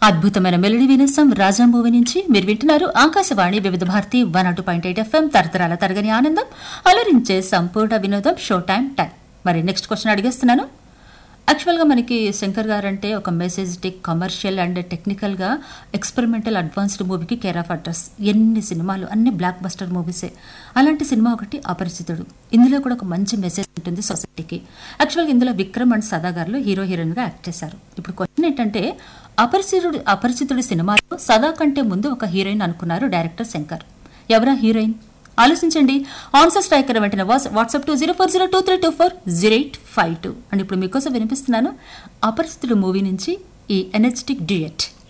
అద్భుతమైన మెలడీ వినసం రాజా మూవీ నుంచి మీరు వింటున్నారు ఆకాశవాణి వివిధ భారతి వన్ అటు పాయింట్ ఎయిట్ ఎఫ్ఎం తరతరాల తరగని ఆనందం అలరించే సంపూర్ణ వినోదం షో టైం టైం మరి నెక్స్ట్ క్వశ్చన్ అడిగేస్తున్నాను యాక్చువల్గా మనకి శంకర్ గారు అంటే ఒక మెసేజ్టిక్ కమర్షియల్ అండ్ టెక్నికల్గా ఎక్స్పెరిమెంటల్ అడ్వాన్స్డ్ మూవీకి కేర్ ఆఫ్ అడ్రస్ ఎన్ని సినిమాలు అన్ని బ్లాక్ బస్టర్ మూవీసే అలాంటి సినిమా ఒకటి అపరిచితుడు ఇందులో కూడా ఒక మంచి మెసేజ్ ఉంటుంది సొసైటీకి యాక్చువల్గా ఇందులో విక్రమ్ అండ్ సదా గారు హీరో హీరోయిన్గా యాక్ట్ చేశారు ఇప్పుడు క్వశ్చన్ ఏంటంటే అపరిచితుడు అపరిచితుడి సినిమాలో సదా కంటే ముందు ఒక హీరోయిన్ అనుకున్నారు డైరెక్టర్ శంకర్ ఎవరా హీరోయిన్ ఆలోచించండి ఆన్సర్ స్ట్రైకర్ వెంటనే WhatsApp two zero four zero two three two four zero eight five two and ఇప్పుడు మీకోసం వినిపిస్తున్నాను అపరిచితుడు మూవీ నుంచి ఈ ఎనర్జెటిక్ డ్యూయట్